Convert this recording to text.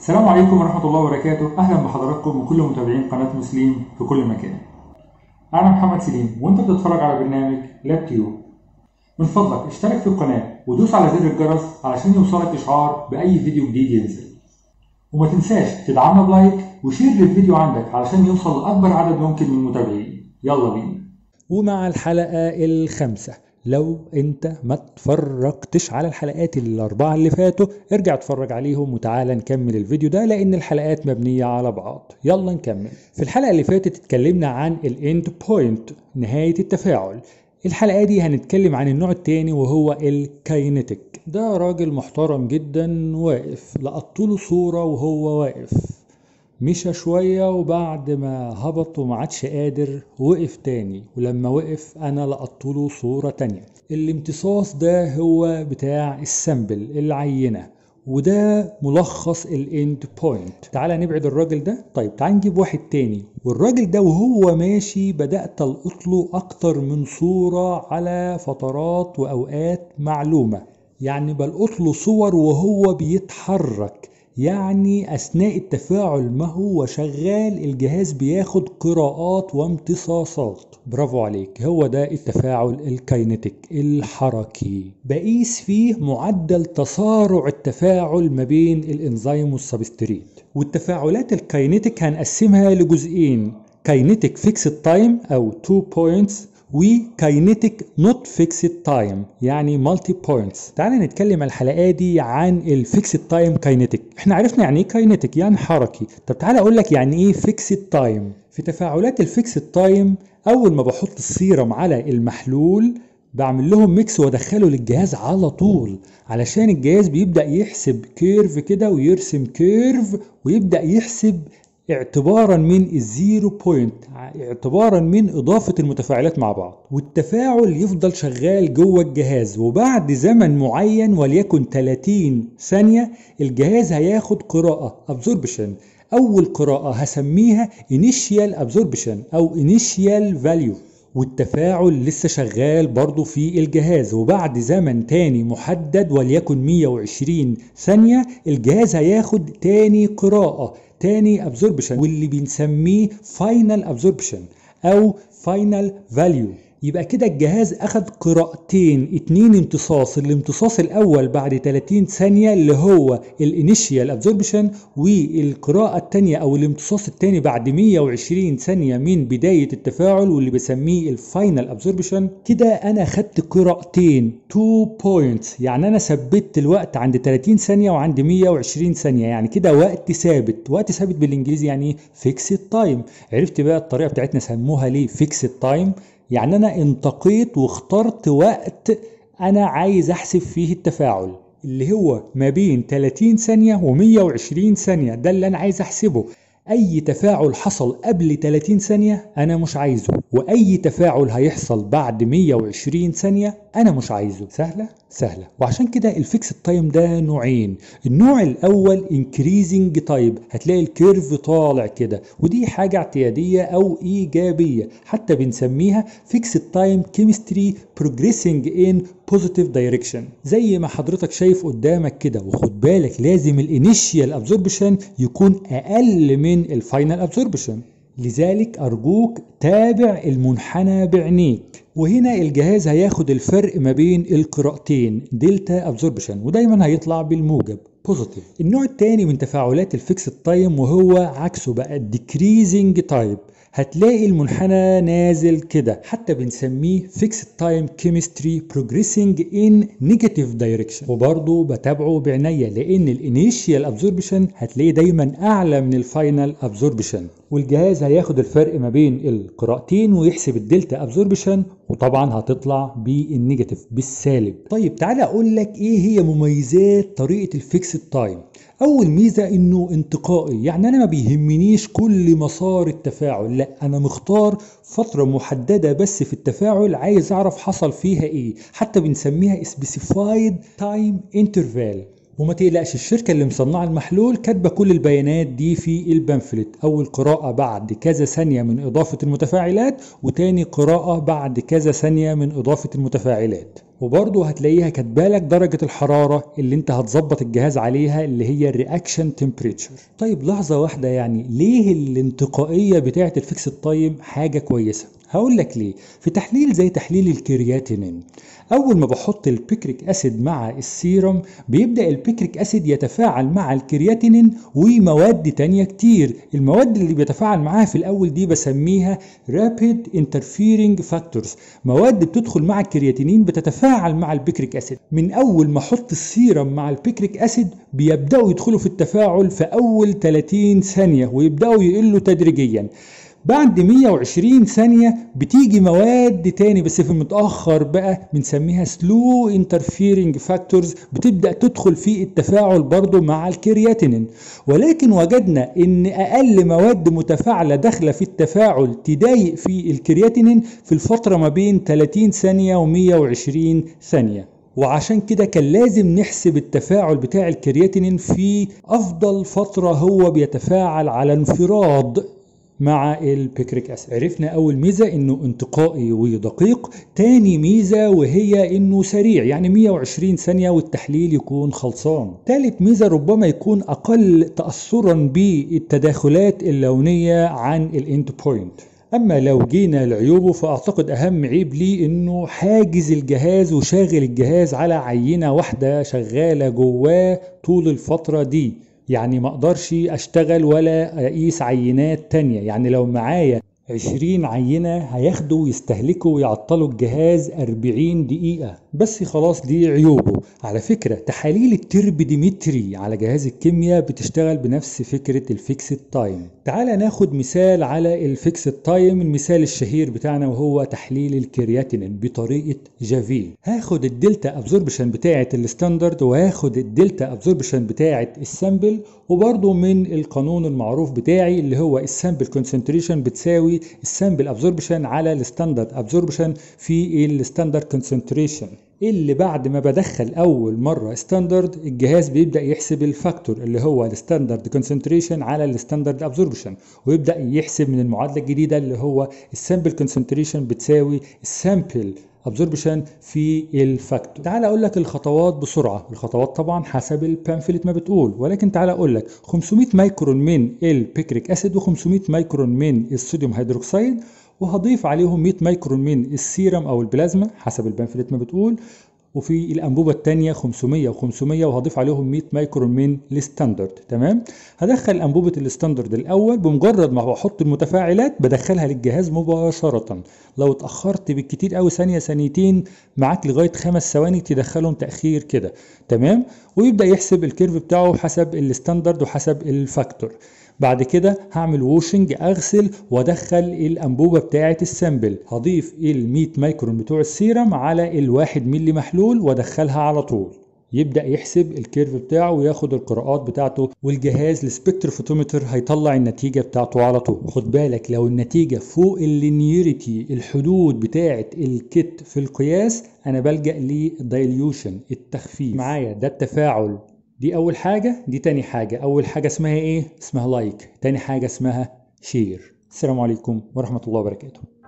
السلام عليكم ورحمة الله وبركاته أهلا بحضراتكم وكل متابعين قناة مسلم في كل مكان أنا محمد سليم وأنت بتتفرج على برنامج لاب تيوب من فضلك اشترك في القناة ودوس على زر الجرس علشان يوصلك إشعار بأي فيديو جديد ينزل وما تنساش تدعمنا بلايك وشير للفيديو عندك علشان يوصل لأكبر عدد ممكن من المتابعين يلا بينا ومع الحلقة الخامسة لو انت ما اتفرجتش على الحلقات الاربعة اللي فاتوا ارجع اتفرج عليهم وتعالى نكمل الفيديو ده لان الحلقات مبنية على بعض يلا نكمل في الحلقة اللي فاتت اتكلمنا عن الاند بوينت نهاية التفاعل الحلقة دي هنتكلم عن النوع التاني وهو الكاينتيك ده راجل محترم جدا واقف لقطت له صورة وهو واقف مشى شوية وبعد ما هبط وما عادش قادر وقف تاني ولما وقف أنا لقطت له صورة تانية الامتصاص ده هو بتاع السامبل العينة وده ملخص الاند بوينت تعالى نبعد الراجل ده طيب تعال نجيب واحد تاني والراجل ده وهو ماشي بدأت ألقط له أكتر من صورة على فترات وأوقات معلومة يعني بلقط له صور وهو بيتحرك يعني أثناء التفاعل ما هو شغال الجهاز بياخد قراءات وامتصاصات برافو عليك هو ده التفاعل الكاينتيك الحركي بقيس فيه معدل تسارع التفاعل ما بين الانزيم والسبستريت والتفاعلات الكاينتيك هنقسمها لجزئين كاينتيك فيكسد تايم او 2 بوينتس وكاينتيك نوت فيكسد تايم يعني مالتي بوينتس تعالى نتكلم الحلقه دي عن الفيكسد تايم كاينتيك احنا عرفنا يعني ايه كاينتيك يعني حركي طب تعالى اقول لك يعني ايه فيكسد تايم في تفاعلات الفيكسد تايم اول ما بحط السيرم على المحلول بعمل لهم ميكس وادخله للجهاز على طول علشان الجهاز بيبدا يحسب كيرف كده ويرسم كيرف ويبدا يحسب اعتبارا من الزيرو بوينت اعتبارا من اضافه المتفاعلات مع بعض والتفاعل يفضل شغال جوه الجهاز وبعد زمن معين وليكن 30 ثانيه الجهاز هياخد قراءه ابزوربشن اول قراءه هسميها initial absorption او initial value والتفاعل لسه شغال برضه في الجهاز وبعد زمن تاني محدد وليكن 120 ثانية الجهاز هياخد تاني قراءة تاني ابزوربشن واللي بنسميه فاينل ابزوربشن او فاينل فاليو يبقى كده الجهاز اخد قراءتين اتنين امتصاص الامتصاص الاول بعد 30 ثانية اللي هو الانيشيال ابزوربشن والقراءة التانية او الامتصاص التاني بعد 120 ثانية من بداية التفاعل واللي بسميه الفاينل ابزوربشن كده انا خدت قراءتين 2 بوينتس يعني انا ثبت الوقت عند 30 ثانية وعند 120 ثانية يعني كده وقت ثابت وقت ثابت بالانجليزي يعني فيكسد تايم عرفت بقى الطريقة بتاعتنا سموها ليه فيكسد تايم يعني انا انتقيت واخترت وقت انا عايز احسب فيه التفاعل اللي هو ما بين 30 ثانية و120 ثانية ده اللي انا عايز احسبه اي تفاعل حصل قبل 30 ثانية انا مش عايزه واي تفاعل هيحصل بعد 120 ثانية انا مش عايزه سهلة سهلة وعشان كده الفيكس تايم ده نوعين النوع الاول انكريزنج تايب هتلاقي الكيرف طالع كده ودي حاجة اعتيادية او ايجابية حتى بنسميها فيكس تايم كيمستري بروجريسنج ان بوزيتيف دايركشن زي ما حضرتك شايف قدامك كده وخد بالك لازم الانيشيال ابزوربشن يكون اقل من الفاينل ابزوربشن لذلك أرجوك تابع المنحنى بعينيك وهنا الجهاز هياخد الفرق ما بين القراءتين دلتا ابزوربشن ودايما هيطلع بالموجب بوزيتيف النوع الثاني من تفاعلات الفيكس تايم وهو عكسه بقى الديكريزنج تايب هتلاقي المنحنى نازل كده حتى بنسميه فيكس تايم كيمستري بروجريسنج ان نيجاتيف دايركشن وبرضه بتابعه بعناية لان الانيشيال ابزوربشن هتلاقيه دايما اعلى من الفاينل ابزوربشن والجهاز هياخد الفرق ما بين القراءتين ويحسب الدلتا ابزوربشن وطبعا هتطلع بالنيجاتيف بالسالب طيب تعالى اقول لك ايه هي مميزات طريقه الفيكس تايم اول ميزه انه انتقائي يعني انا ما بيهمنيش كل مسار التفاعل لا انا مختار فتره محدده بس في التفاعل عايز اعرف حصل فيها ايه حتى بنسميها specified time interval وما تقلقش الشركة اللي مصنعة المحلول كاتبة كل البيانات دي في البامفلت أول قراءة بعد كذا ثانية من إضافة المتفاعلات وتاني قراءة بعد كذا ثانية من إضافة المتفاعلات وبرضه هتلاقيها كاتبالك درجة الحرارة اللي انت هتظبط الجهاز عليها اللي هي الرياكشن تمبريتشر طيب لحظة واحدة يعني ليه الانتقائية بتاعة الفيكس التايم حاجة كويسة هقول لك ليه في تحليل زي تحليل الكرياتينين اول ما بحط البيكريك اسيد مع السيرم بيبدا البيكريك اسيد يتفاعل مع الكرياتينين ومواد تانية كتير المواد اللي بيتفاعل معاها في الاول دي بسميها رابيد انترفيرنج فاكتورز مواد بتدخل مع الكرياتينين بتتفاعل مع البيكريك اسيد من اول ما احط السيرم مع البيكريك اسيد بيبداوا يدخلوا في التفاعل في اول 30 ثانيه ويبداوا يقلوا تدريجيا بعد 120 ثانية بتيجي مواد تاني بس في المتأخر بقى بنسميها سلو انترفيرنج فاكتورز بتبدأ تدخل في التفاعل برضو مع الكرياتينين ولكن وجدنا ان اقل مواد متفاعلة داخلة في التفاعل تضايق في الكرياتينين في الفترة ما بين 30 ثانية و120 ثانية وعشان كده كان لازم نحسب التفاعل بتاع الكرياتينين في افضل فترة هو بيتفاعل على انفراد مع البيكريك اسيد عرفنا اول ميزه انه انتقائي ودقيق تاني ميزه وهي انه سريع يعني 120 ثانيه والتحليل يكون خلصان تالت ميزه ربما يكون اقل تاثرا بالتداخلات اللونيه عن الاند بوينت اما لو جينا لعيوبه فاعتقد اهم عيب ليه انه حاجز الجهاز وشاغل الجهاز على عينه واحده شغاله جواه طول الفتره دي يعني ما اقدرش اشتغل ولا اقيس عينات تانية يعني لو معايا 20 عينة هياخدوا ويستهلكوا ويعطلوا الجهاز 40 دقيقة بس خلاص دي عيوبه على فكرة تحاليل التربيديمتري على جهاز الكيمياء بتشتغل بنفس فكرة الفيكسد تايم تعال ناخد مثال على الفيكسد تايم المثال الشهير بتاعنا وهو تحليل الكرياتينين بطريقة جافي هاخد الدلتا ابزوربشن بتاعة الستاندرد وهاخد الدلتا ابزوربشن بتاعة السامبل وبرضه من القانون المعروف بتاعي اللي هو السامبل كونسنتريشن بتساوي السامبل ابزوربشن على الستاندرد ابزوربشن في الستاندرد كونسنتريشن اللي بعد ما بدخل اول مره ستاندرد الجهاز بيبدا يحسب الفاكتور اللي هو الستاندرد كونسنتريشن على الستاندرد ابزوربشن ويبدا يحسب من المعادله الجديده اللي هو السامبل كونسنتريشن بتساوي السامبل ابزوربشن في الفاكتور تعال اقول لك الخطوات بسرعه الخطوات طبعا حسب البامفلت ما بتقول ولكن تعال اقول لك 500 مايكرون من البيكريك اسيد و500 مايكرون من الصوديوم هيدروكسيد وهضيف عليهم 100 مايكرون من السيرم او البلازما حسب البامفلت ما بتقول وفي الانبوبه الثانيه 500 و500 وهضيف عليهم 100 مايكرون من الستاندرد تمام هدخل انبوبه الستاندرد الاول بمجرد ما بحط المتفاعلات بدخلها للجهاز مباشره لو اتاخرت بالكتير قوي ثانيه ثانيتين معاك لغايه خمس ثواني تدخلهم تاخير كده تمام ويبدا يحسب الكيرف بتاعه حسب الستاندرد وحسب الفاكتور بعد كده هعمل ووشنج اغسل وادخل الانبوبه بتاعه السامبل هضيف ال 100 مايكرون بتوع السيرم على الواحد ملي محلول وادخلها على طول يبدا يحسب الكيرف بتاعه وياخد القراءات بتاعته والجهاز السبكتروفوتومتر هيطلع النتيجه بتاعته على طول خد بالك لو النتيجه فوق اللينيريتي الحدود بتاعه الكت في القياس انا بلجا للدايليوشن التخفيف معايا ده التفاعل دي اول حاجه دي تاني حاجه اول حاجه اسمها ايه اسمها لايك تاني حاجه اسمها شير السلام عليكم ورحمه الله وبركاته